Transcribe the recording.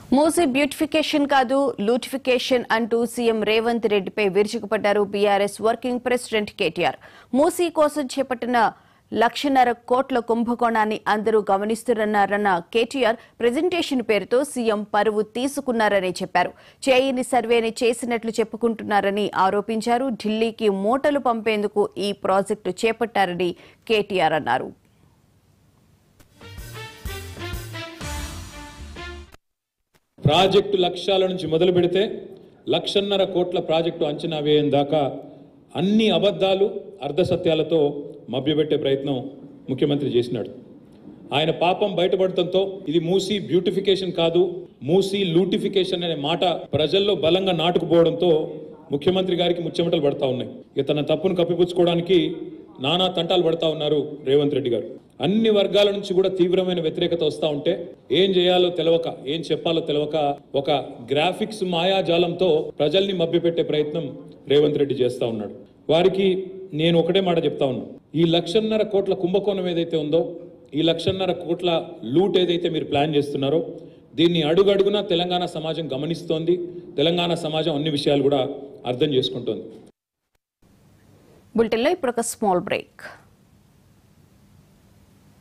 Musi beautification కాదు లూటిఫికేషన్ అంటూ CM Revanth రెడ్డిపై విరుచుకుపడ్డారు బీఆర్ఎస్ వర్కింగ్ ప్రెసిడెంట్ కేటీఆర్ మూసీ కోసం చేపట్టిన లక్షన్నర కోట్ల కుంభకోణాన్ని అందరూ గమనిస్తున్నారన్న కేటీఆర్ ప్రజెంటేషన్ పేరుతో సీఎం పరువు తీసుకున్నారని చెప్పారు చేయని సర్వేని చేసినట్లు చెప్పుకుంటున్నారని ఆరోపించారు ఢిల్లీకి మూటలు పంపేందుకు ఈ ప్రాజెక్టు చేపట్టారని కేటీఆర్ అన్నారు ప్రాజెక్టు లక్ష్యాల నుంచి మొదలు పెడితే లక్షన్నర కోట్ల ప్రాజెక్టు అంచనా వేయం దాకా అన్ని అబద్ధాలు అర్ధసత్యాలతో మభ్యపెట్టే ప్రయత్నం ముఖ్యమంత్రి చేసినాడు ఆయన పాపం బయటపడటంతో ఇది మూసి బ్యూటిఫికేషన్ కాదు మూసి లూటిఫికేషన్ అనే మాట ప్రజల్లో బలంగా నాటుకుపోవడంతో ముఖ్యమంత్రి గారికి ముచ్చెమటలు పడతా ఉన్నాయి ఇక తన తప్పును కప్పిపుచ్చుకోవడానికి నానా తంటాలు పడతా ఉన్నారు రేవంత్ రెడ్డి గారు అన్ని వర్గాల నుంచి కూడా తీవ్రమైన వ్యతిరేకత వస్తూ ఉంటే ఏం చేయాలో తెలవక ఏం చెప్పాలో తెలవక ఒక గ్రాఫిక్స్ మాయాజాలంతో ప్రజల్ని మభ్యపెట్టే ప్రయత్నం రేవంత్ రెడ్డి చేస్తా ఉన్నాడు వారికి నేను ఒకటే మాట చెప్తా ఉన్నా ఈ లక్షన్నర కోట్ల కుంభకోణం ఏదైతే ఉందో ఈ లక్షన్నర కోట్ల లూట్ ఏదైతే మీరు ప్లాన్ చేస్తున్నారో దీన్ని అడుగడుగునా తెలంగాణ సమాజం గమనిస్తోంది తెలంగాణ సమాజం అన్ని విషయాలు కూడా అర్థం చేసుకుంటోంది బులెటిన్లో ఇప్పుడు ఒక స్మాల్ బ్రేక్